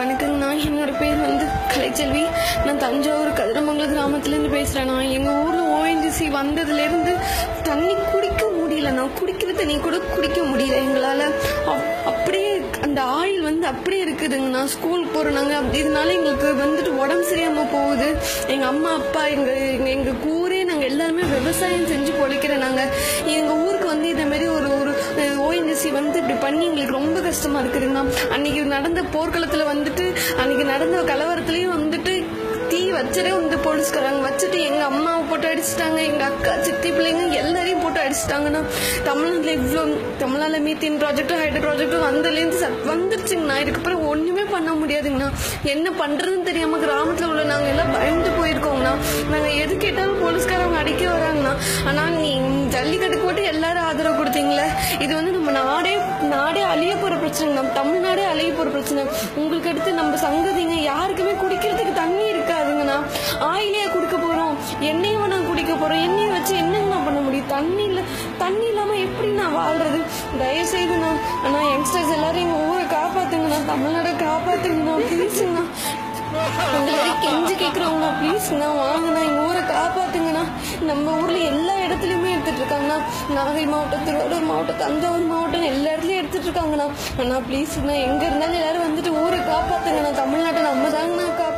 வணக்கங்கண்ணா என்னோட பேர் வந்து கலைச்செல்வி நான் தஞ்சாவூர் கதிரமங்கலம் கிராமத்துலேருந்து பேசுகிறேண்ணா எங்கள் ஊரில் ஓஎன்ஜிசி வந்ததுலேருந்து தண்ணி குடிக்க முடியலண்ணா குடிக்கிற தண்ணி கூட குடிக்க முடியல எங்களால் அப்படியே அந்த ஆயில் வந்து அப்படியே இருக்குதுங்கண்ணா ஸ்கூல் போகிறோம் நாங்கள் அப்படி இதனால எங்களுக்கு வந்துட்டு உடம்பு சரியாமல் போகுது எங்கள் அம்மா அப்பா எங்கள் எங்கள் எங்கள் ஊரே நாங்கள் எல்லாருமே விவசாயம் செஞ்சு பொழைக்கிறோம் நாங்கள் எங்கள் ஊருக்கு வந்து இதே மாதிரி ஒரு ஒரு ஓஎன்ஜிசி வந்து இப்படி பண்ணி எங்களுக்கு ரொம்ப கஷ்டமா இருக்குதுங்கண்ணா அன்னைக்கு நடந்த போர்க்களத்துல வந்துட்டு அன்னைக்கு நடந்த கலவரத்துலயும் வந்துட்டு தீ வச்சதே வந்து போலீஸ்காரங்க வச்சுட்டு எங்க அம்மாவை போட்டு அடிச்சிட்டாங்க எங்க அக்கா சித்தி பிள்ளைங்க எல்லாரையும் போட்டு அடிச்சிட்டாங்கண்ணா தமிழ்நாட்டில் இவ்வளோ தமிழ்நாட்டில் மீத்தின் ப்ராஜெக்டும் ஹைட்ரோ ப்ராஜெக்டும் வந்ததுலேருந்து சத் வந்துருச்சுங்கண்ணா இதுக்கப்புறம் ஒன்றுமே பண்ண முடியாதுங்கண்ணா என்ன பண்ணுறதுன்னு தெரியாமல் கிராமத்தில் உள்ள நாங்கள் எல்லாம் பயந்து போயிருக்கோங்கண்ணா நாங்கள் எது கேட்டாலும் போலீஸ்காரங்க அடிக்க வராங்கண்ணா ஆனால் நீ ஜல்லிக்கட்டுக்கு மட்டும் எல்லாரும் ஆதரவு கொடுத்தீங்களே இது வந்து நம்ம நாடே நாடே அழிய போகிற பிரச்சனை நம்ம தமிழ்நாடே அழிய போகிற பிரச்சனை உங்களுக்கு அடுத்து நம்ம சங்கதிங்க யாருக்குமே குடிக்கிறதுக்கு தண்ணி இருக்காதுங்கண்ணா ஆயிலே குடிக்க போகிறோம் எண்ணெயை நான் குடிக்க போகிறோம் எண்ணெயை வச்சு என்னங்கண்ணா பண்ண முடியும் தண்ணி இல்லை தண்ணி இல்லாமல் எப்படி நான் வாழ்றது தயவு செய்துண்ணா அண்ணா யங்ஸ்டர்ஸ் எல்லாரும் எங்கள் ஊரை காப்பாத்துங்கண்ணா தமிழ்நாடை காப்பாத்துங்கண்ணா ப்ளீஸுங்கண்ணா உங்களை கெஞ்சி கேட்குறவங்கண்ணா ப்ளீஸ்ண்ணா வாங்கண்ணா எங்கள் ஊரை காப்பாத்துங்கண்ணா நம்ம ஊரில் எல்லா இடத்துலையுமே எடுத்துட்டு இருக்காங்கண்ணா நாகை மாவட்டம் திருவாரூர் மாவட்டம் தஞ்சாவூர் மாவட்டம் எல்லா இடத்துலையும் எடுத்துட்டு இருக்காங்கண்ணா அண்ணா ப்ளீஸ்ண்ணா எங்கே இருந்தாலும் எல்லாரும் வந்துட்டு ஊரை காப்பாத்துங்கண்ணா தமிழ்நாட்டை நம்ம தாங்கண்ணா காப்பாற்று